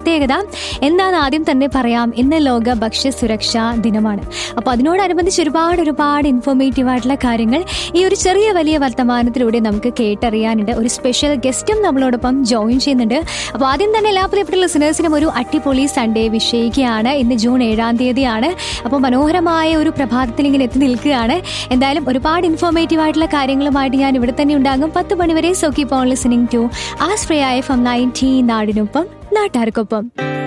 പ്രത്യേകത എന്താണെന്ന് ആദ്യം തന്നെ പറയാം ഇന്ന് ലോക ഭക്ഷ്യ സുരക്ഷാ ദിനമാണ് അപ്പോൾ അതിനോടനുബന്ധിച്ച് ഒരുപാട് ഒരുപാട് ഇൻഫോർമേറ്റീവ് ആയിട്ടുള്ള കാര്യങ്ങൾ ഈ ഒരു ചെറിയ വലിയ വർത്തമാനത്തിലൂടെ നമുക്ക് കേട്ടറിയാനുണ്ട് ഒരു സ്പെഷ്യൽ ഗസ്റ്റും നമ്മളോടൊപ്പം ജോയിൻ ചെയ്യുന്നുണ്ട് അപ്പോൾ ആദ്യം തന്നെ എല്ലാ പ്രിയപ്പെട്ട ലിസണേഴ്സിനും ഒരു അടിപൊളി സൺഡേ വിഷയിക്കുകയാണ് ഇന്ന് ജൂൺ ഏഴാം തീയതിയാണ് അപ്പോൾ മനോഹരമായ ഒരു പ്രഭാതത്തിൽ ഇങ്ങനെ എത്തി നിൽക്കുകയാണ് എന്തായാലും ഒരുപാട് ഇൻഫോർമേറ്റീവ് ആയിട്ടുള്ള കാര്യങ്ങളുമായിട്ട് ഞാൻ ഇവിടെ തന്നെ ഉണ്ടാകും പത്ത് മണിവരെ so keep on listening to ആസ്പ്രയായ ഫ്രം നയൻറ്റീൻ നാടിനൊപ്പം നാട്ടാർക്കൊപ്പം